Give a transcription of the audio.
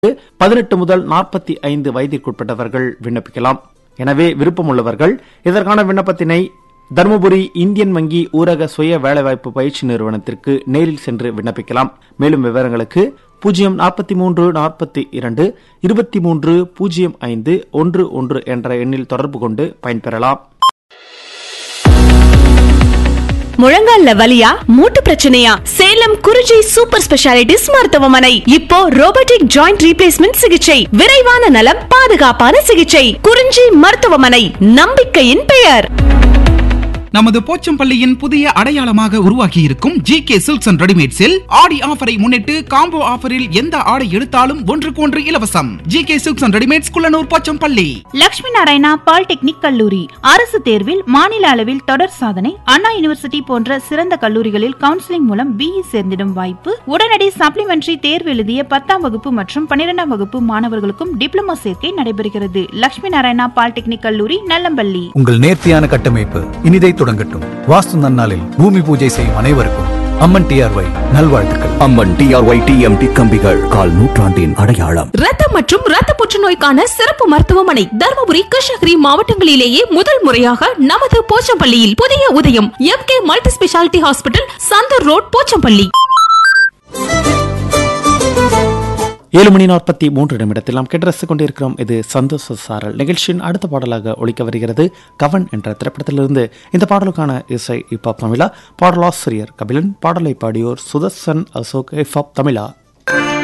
பதினெட்டு முதல் நாற்பத்தி ஐந்து வயதிற்குட்பட்டவர்கள் விண்ணப்பிக்கலாம் எனவே விருப்பமுள்ளவர்கள் இதற்கான விண்ணப்பத்தினை தருமபுரி இந்தியன் வங்கி ஊரக சுய வேலைவாய்ப்பு பயிற்சி நிறுவனத்திற்கு நேரில் சென்று விண்ணப்பிக்கலாம் மேலும் விவரங்களுக்கு பூஜ்ஜியம் நாற்பத்தி மூன்று நாற்பத்தி இரண்டு இருபத்தி மூன்று பூஜ்ஜியம் ஐந்து ஒன்று ஒன்று என்ற எண்ணில் தொடர்பு கொண்டு பயன்பெறலாம் முழங்கால்ல வலியா மூட்டு பிரச்சனையா சேலம் குறிஞ்சி சூப்பர் ஸ்பெஷாலிட்டிஸ் மருத்துவமனை இப்போ ரோபோட்டிக் ஜாயிண்ட் ரீப்ளேஸ்மெண்ட் சிகிச்சை விரைவான நலம் பாதுகாப்பான சிகிச்சை குறிஞ்சி மருத்துவமனை நம்பிக்கையின் பெயர் நமது போச்சம்பள்ளியின் புதிய அடையாளமாக உருவாகி இருக்கும் ஜி கே சில்க்ஸ் அண்ட் ரெடிமேட்ஸில் ஆடி ஆஃபரை முன்னிட்டு காம்போ ஆஃபரில் எந்த ஆடை எடுத்தாலும் ஒன்றுக்கு ஒன்று இலவசம் G K silks and readymades Kullanur Pochampalli Lakshmi Narayana polytechnic கல்லூரி அரசு தேர்வில் மாநில அளவில் தொடர் சாதனை அண்ணா யூனிவர்சிட்டி போன்ற சிறந்த கல்லூரிகளில் கவுன்சிலிங் மூலம் பிஇ சேர்ந்திடும் வாய்ப்பு உடனடி சப்ளிமெண்டரி தேர்வு எழுதிய பத்தாம் வகுப்பு மற்றும் பன்னிரெண்டாம் வகுப்பு மாணவர்களுக்கும் டிப்ளமோ சேர்க்கை நடைபெறுகிறது லட்சுமி நாராயணா பாலிடெக்னிக் கல்லூரி நல்லம்பள்ளி உங்கள் நேர்த்தியான கட்டமைப்பு இனிதை தொடங்கட்டும் வாஸ்து நன்னாளில் பூமி பூஜை செய்யும் அனைவருக்கும் அம்மன் டிஆர்ஒய் நல்வாழ்த்துக்கள் அம்மன் டிஆர்ஒய் டிஎம்டி கம்பிகள் கால் நூற்றாண்டின் அடையாளம் ரத்தம் மற்றும் ரத்த புற்றுநோய்க்கான சிறப்பு மருத்துவமனை தருமபுரி கிருஷ்ணகிரி மாவட்டங்களிலேயே முதல் முறையாக நமது போச்சம்பள்ளியில் புதிய உதயம் M K multi speciality hospital Santhur road Pochampalli ஏழு மணி நாற்பத்தி மூன்று நிமிடத்தில் நாம் கேட்டு கொண்டிருக்கிறோம் இது சந்தோஷ சாரல் நிகழ்ச்சியின் அடுத்த பாடலாக ஒழிக்க வருகிறது கவன் என்ற திரைப்படத்திலிருந்து இந்த பாடலுக்கான இசை இப்பாப் தமிழா பாடலாசிரியர் கபிலன் பாடலை பாடியோர் சுதர்சன் அசோக் ஹிப்ஹாப் தமிழா